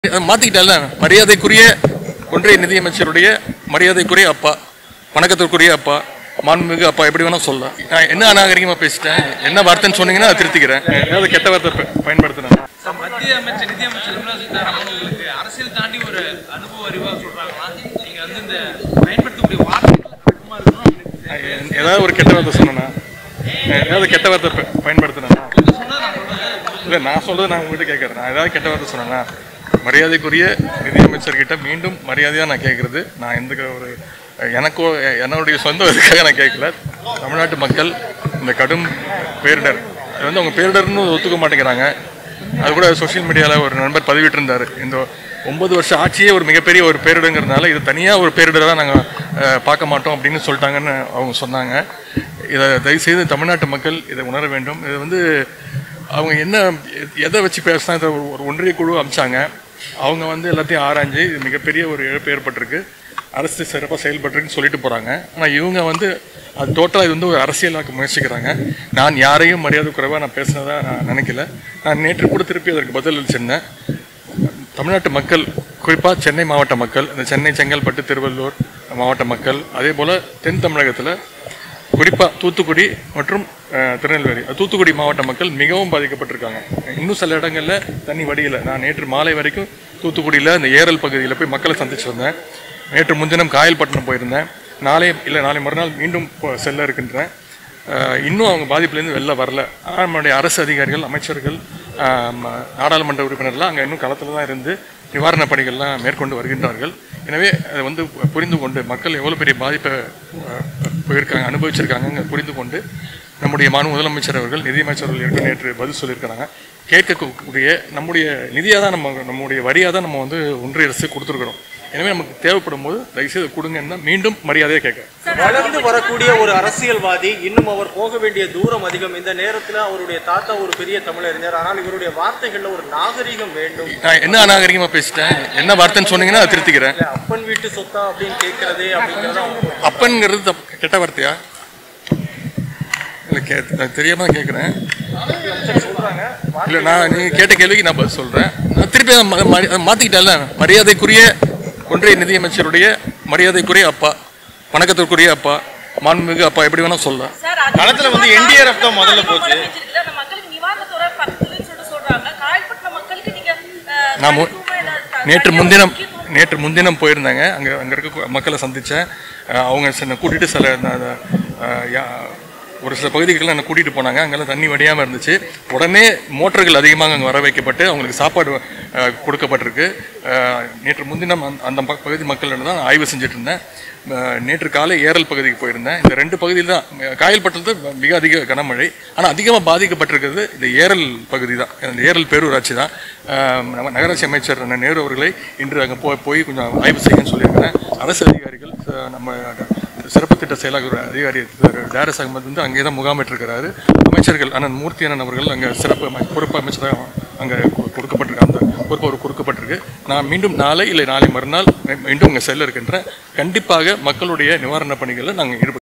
அதை மாத்திக்கிட்டல மரியாதைக்குரிய ஒன்றிய நிதியமைச்சருடைய மரியாதைக்குரிய அப்பா வணக்கத்திற்குரிய அப்பா மாண்புமிகு அப்பா எப்படி வேணா சொல்லலாம் நான் என்ன அநாகரிகமா பேசிட்டேன் என்ன வார்த்தைன்னு சொன்னீங்கன்னா அதை திருத்திக்கிறேன் ஏதாவது கெட்ட வார்த்தை ப- பயன்படுத்தினேன் சார், மத்திய அமைச்சர் நிதியமைச்சர் நிர்மலா சீதாராமன் உங்களுக்கு அரசியல் தாண்டி ஒரு அனுபவ அறிவா சொல்றாங்களா நீங்க வந்து இந்த பயன்படுத்தக்கூடிய வார்த்தைகள் அதிகமா இருக்கணும் அப்படின்னு ஏதாவது ஒரு கெட்ட வார்த்தை சொன்னேன்னா ஏதாவது கெட்ட வார்த்தை ப- பயன்படுத்தினேன்னா நீங்க சொன்னது நான் சொல்றது இல்லை நான் சொல்றது நான் உங்ககிட்ட கேட்கறேன் நான் ஏதாவது கெட்ட வார்த்தை சொன்னேன்னா மரியாதைக்குரிய நிதியமைச்சர்கிட்ட மீண்டும் மரியாதையாக நான் கேட்கறது நான் எந்த ஒரு எனக்கோ என்னுடைய சொந்த இதுக்காக நான் கேட்கல தமிழ்நாட்டு மக்கள் இந்த கடும் பேரிடர் அது வந்து அவங்க பேரிடர்னு ஒத்துக்க மாட்டேங்கிறாங்க அது கூட சோஷியல் மீடியாவில் ஒரு நண்பர் பதிவிட்டிருந்தார் இந்த ஒன்பது வருஷம் ஆட்சியே ஒரு மிகப்பெரிய ஒரு பேரிடங்கிறதுனால இது தனியாக ஒரு பேரிடராக நாங்கள் பார்க்க மாட்டோம் அப்படின்னு சொல்லிட்டாங்கன்னு அவங்க சொன்னாங்க இதை தயவுசெய்து தமிழ்நாட்டு மக்கள் இதை உணர வேண்டும் இது வந்து அவங்க என்ன எ- எதை வச்சு பேசினா இதை ஒரு ஒரு ஒன்றிய குழு அமைச்சாங்க அவங்க வந்து எல்லாத்தையும் ஆராய்ஞ்சு இது மிகப்பெரிய ஒரு இழப்பு ஏற்பட்டிருக்கு அரசு சிறப்பாக செயல்பட்டிருக்குன்னு சொல்லிட்டு போகிறாங்க ஆனால் இவங்க வந்து அது டோட்டலாக இது வந்து ஒரு அரசியலாக்க முயற்சிக்கிறாங்க நான் யாரையும் மரியாதை குறைவாக நான் பேசினதா நான் நினைக்கல நான் நேற்று கூட திருப்பி அதற்கு பதில் அளிச்சிருந்தேன் தமிழ்நாட்டு மக்கள் குறிப்பாக சென்னை மாவட்ட மக்கள் இந்த சென்னை செங்கல்பட்டு திருவள்ளூர் மாவட்ட மக்கள் அதே போல் தென் தமிழகத்தில் குறிப்பாக தூத்துக்குடி மற்றும் அஹ், திருநெல்வேலி அது தூத்துக்குடி மாவட்ட மக்கள் மிகவும் பாதிக்கப்பட்டிருக்காங்க இன்னும் சில இடங்களில் தண்ணி வடியல நான் நேற்று மாலை வரைக்கும் தூத்துக்குடியில் இந்த ஏரல் பகுதியில் போய் மக்களை சந்திச்சு வந்தேன் நேற்று முன்தினம் காயல்பட்டினம் போயிருந்தேன் நாளை இல்லை நாளை மறுநாள் மீண்டும் போ- செல்ல இருக்கின்றேன் அஹ், இன்னும் அவங்க பாதிப்புலேருந்து வெளில வரல ஆனால் நம்மளுடைய அரசு அதிகாரிகள் அமைச்சர்கள் அஹ், ம- நாடாளுமன்ற உறுப்பினர்லாம் அங்கே இன்னும் களத்தில் தான் இருந்து நிவாரணப் பணிகள்லாம் மேற்கொண்டு வருகின்றார்கள் எனவே அதை வந்து புரிந்து கொண்டு மக்கள் எவ்வளோ பெரிய பாதிப்பை அஹ், போயிருக்காங்க அனுபவிச்சிருக்காங்க புரிந்து கொண்டு நம்முடைய மாநில முதலமைச்சர் அவர்கள் நிதியமைச்சர் அவர்கள் ஏற்கனவே நேற்று பதில் சொல்லியிருக்கிறாங்க கேட்கக்கூடிய நம்முடைய நிதியாக தான் நம்ம நம்முடைய வரியாக தான் நம்ம வந்து ஒன்றிய அரசு கொடுத்துருக்குறோம் எனவே நமக்கு தேவைப்படும் போது தயவுசெய்து கொடுங்கன்னா மீண்டும் மரியாதையாக கேட்க வளர்ந்து வரக்கூடிய ஒரு அரசியல்வாதி இன்னும் அவர் போக வேண்டிய தூரம் அதிகம் இந்த நேரத்துல அவருடைய தாத்தா ஒரு பெரிய தமிழறிஞர் ஆனால் இவருடைய வார்த்தைகள்ல ஒரு நாகரிகம் வேண்டும் நான் என்ன அநாகரிகமாக பேசிட்டேன் என்ன வார்த்தைன்னு சொன்னீங்கன்னா அதை திருத்திக்கிறேன் இல்ல, அப்பன் வீட்டு சொத்தா அப்படின்னு கேட்கறதே அப்படிங்கறது அவங்க அப்பன்ங்கிறது தப்பு கெட்ட வார்த்தையா இல்லை கே நான் தெரியாம தான் கேட்குறேன் சொல்றாங்க இல்லை நான் நீங்கள் கேட்ட கேள்விக்கு நான் பதில் சொல்கிறேன் நான் திருப்பி அதை ம- ம- அதை மாற்றிக்கிட்டேன்ல மரியாதைக்குரிய ஒன்றிய நிதியமைச்சருடைய மரியாதைக்குரிய அப்பா வணக்கத்திற்குரிய அப்பா மாண்புமிகு அப்பா எப்படி வேணால் சொல்லலாம் களத்துல வந்து NDRF தான் முதல்ல போச்சு. அந்த மக்களுக்கு நிவாரணத்தோட பக்கத்துலன்னு சொல்லிட்டு சொல்றாங்க காயல்பட்டின மக்களுக்கு நீங்க அஹ், நான் மு- தனித்துவமா ஏதாவது நேற்று தனியா முன்தினம் முக்கியத்துவம் நேற்று முன்தினம் போயிருந்தாங்க அங்கே அங்கே இருக்க மக்களை சந்தித்தேன் அவங்க சின்ன கூட்டிகிட்டு சில ந- ந- அஹ், யா- ஒரு சில பகுதிகளில் என்னை கூட்டிகிட்டு போனாங்க அங்கெல்லாம் தண்ணி வடியாமல் இருந்துச்சு உடனே மோட்டர்கள் அதிகமாக அங்கே வர வைக்கப்பட்டு அவங்களுக்கு சாப்பாடு அஹ், கொடுக்கப்பட்டிருக்கு அஹ், நேற்று முன்தினம் அந்த- அந்த ப- பகுதி மக்களிடம் தான் நான் ஆய்வு செஞ்சுட்டு இருந்தேன் அஹ், நேற்று காலை ஏரல் பகுதிக்கு போயிருந்தேன் இந்த ரெண்டு பகுதியில் தான் காயல்பட்டது மிக அதிக கனமழை ஆனால் அதிகமாக பாதிக்கப்பட்டிருக்கிறது இந்த ஏரல் பகுதி தான் இந்த ஏரல் பேரூராட்சி தான் அஹ், நம்ம நகராட்சி அமைச்சர் அண்ணன் நேரு அவர்களை இன்று அங்கே போ போய் கொஞ்சம் ஆய்வு செய்யணும்னு சொல்லியிருக்கிறேன் அரசு அதிகாரிகள் அஹ், நம்ம சிறப்பு திட்ட செயலாளர் அதிகாரி திரு டேரஸ் அகமது வந்து அங்கே தான் முகாமிட்டிருக்கிறாரு அமைச்சர்கள் அண்ணன் மூர்த்தி அண்ணன் அவர்கள் அங்கே சிறப்பு அமை- பொறுப்பு அமைச்சராக அங்கே கொ- கொடுக்கப்பட்டிருக்கு அந்த பொறுப்பு அவர் கொடுக்கப்பட்டிருக்கு நான் மீண்டும் நாளை இல்லை நாளை மறுநாள் மீ- மீண்டும் அங்கே செல்ல இருக்கின்றேன் கண்டிப்பாக மக்களுடைய நிவாரணப் பணிகளில் நாங்கள் ஈடுபட்டு